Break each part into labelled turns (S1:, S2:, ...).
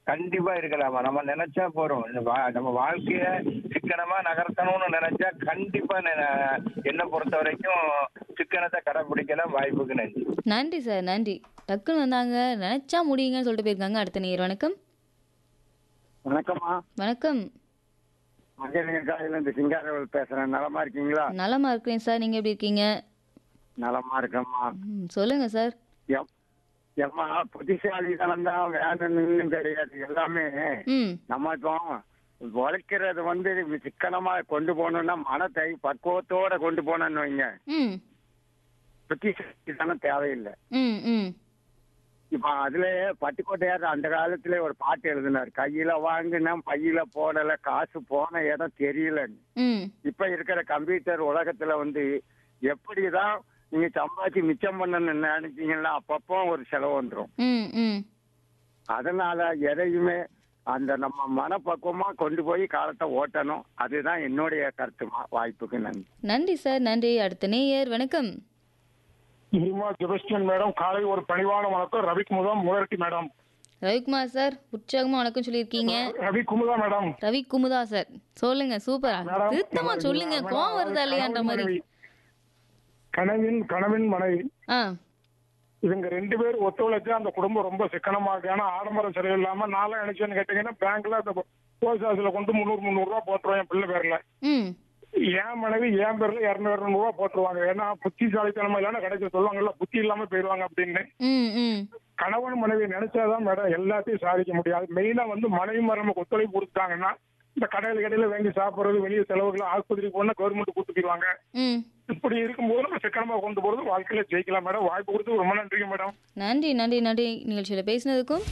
S1: கண்டிப்பா இருக்கலாமா நம்ம நினைச்சா போறோம் இந்த வா- நம்ம வாழ்க்கைய சிக்கனமா நகர்த்தணும்னு நினைச்சா கண்டிப்பா நெ- என்னை பொறுத்த வரைக்கும் சிக்கனத்தை கடைபிடிக்கலாம் வாய்ப்புக்கு நன்றி
S2: நன்றி சார் நன்றி டக்குன்னு வந்தாங்க நினச்சா முடியுங்கன்னு சொல்லிட்டு போயிருக்காங்க அடுத்த நேர் வணக்கம்
S3: வணக்கம்மா
S2: வணக்கம்
S3: மஞ்சள் காலையில இருந்து சிங்காரவல் பேசுறேன் நலமா இருக்கீங்களா
S2: நலமா இருக்கிறேன் சார் நீங்கள் எப்படி இருக்கீங்க
S3: நலமா இருக்கம்மா
S2: ம், சொல்லுங்க சார்
S3: எம் எம்மா புத்திசாலித்தனம் தான் வேணும்னு கிடையாது எல்லாமே
S2: ம்
S3: நம்ம இப்போ உழைக்கிறது வந்து சிக்கனமா கொண்டு போகணும்னா மனத்தை பக்குவத்தோட கொண்டு போனோம்னு வைங்க
S2: ம்
S3: புத்திசாலித்தனம் தேவையில்லை
S2: ம் ம்
S3: இப்ப அதுல பட்டுக்கோட்டையார் அந்த காலத்துல ஒரு பாட்டு எழுதினார் கையில வாங்கினா பையில போடல காசு போன இடம் தெரியலன்னு
S2: ம்
S3: இப்ப இருக்கிற கம்ப்யூட்டர் உலகத்துல வந்து எப்படிதான் நீங்க சம்பாதிச்சு மிச்சம் பண்ணணும்னு நினைச்சீங்கன்னா அப்பப்போ ஒரு செலவு வந்துடும்
S2: ம் ம்
S3: அதனால எதையுமே அந்த நம்ம மனப்பக்குவமா கொண்டு போய் காலத்தை ஓட்டணும் அதுதான் என்னுடைய கருத்துமா வாய்ப்புக்கு நன்றி
S2: நன்றி சார் நன்றி அடுத்த நேயர் வணக்கம்
S4: நிர்மா செபஸ்டியன் மேடம் காலை ஒரு பணிவான வணக்கம் ரவி குமுதா முகரட்டி மேடம்
S2: ரவிக்குமார் சார் உற்சாகமா வணக்கம் சொல்லியிருக்கீங்க
S4: ரவி குமுதா மேடம்
S2: ரவி குமுதா சார் சொல்லுங்க சூப்பரா
S4: மேடம்,
S2: திருத்தமா சொல்லுங்க
S4: மேடம்,
S2: கோவம் வருதா இல்லையான்ற மாதிரி
S4: மனைவி. கணவன் கணவன் மனைவி
S2: ஆ
S4: இவங்க ரெண்டு பேர் ஒத்துழைச்சு அந்த குடும்பம் ரொம்ப சிக்கனமா இருக்கு ஏன்னா ஆடம்பரம் செலவு இல்லாம நாளா நினைச்சேன்னு கேட்டீங்கன்னா பேங்க்ல அந்த போஸ்ட் ஆஃபீஸ்ல கொண்டு முந்நூறு முந்நூறு ரூபா போட்டுருவேன் என் பிள்ளை பேர்ல
S2: ம்
S4: என் மனைவி என் பேர்ல இருநூறு ரூபா போட்டுருவாங்க ஏன்னா புத்திசாலித்தனமா இல்லைன்னா கிடைக்க சொல்லுவாங்கல்ல புத்தி இல்லாம போயிருவாங்க அப்படின்னு
S2: ம் ம்
S4: கணவன் மனைவி நினைச்சாதான் மேடம் எல்லாத்தையும் சாதிக்க முடியாது மெயினா வந்து மனைவி மரம் நமக்கு ஒத்துழைப்பு கொடுத்தாங்கன்னா இந்த கடையில கடையில வாங்கி சாப்பிடுறது வெளியே செலவுகள் ஆஸ்பத்திரிக்கு போனா கவர்மெண்ட் கொடுத்துக்கிடுவாங்க
S2: ம்
S4: இப்படி இருக்கும்போது நம்ம சிக்கனமா கொண்டு போறது வாழ்க்கையில ஜெயிக்கலாம் மேடம் வாய்ப்பு கொடுத்து ரொம்ப நன்றிங்க மேடம்
S2: நன்றி நன்றி நன்றி நிகழ்ச்சியில் பேசினதுக்கும்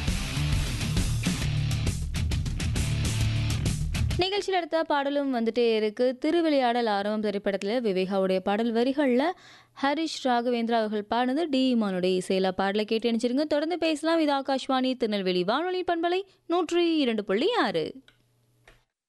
S2: நிகழ்ச்சியில் அடுத்த பாடலும் வந்துட்டே இருக்கு திருவிளையாடல் ஆரம்பம் திரைப்படத்தில் விவேகாவுடைய பாடல் வரிகளில் ஹரிஷ் ராகவேந்திரா அவர்கள் பாடுனது டி இமானுடைய இசையில பாடலை கேட்டு அணிச்சிருங்க தொடர்ந்து பேசலாம் இது ஆகாஷ்வாணி திருநெல்வேலி வானொலி பண்பலை நூற்றி இரண்டு புள்ளி ஆறு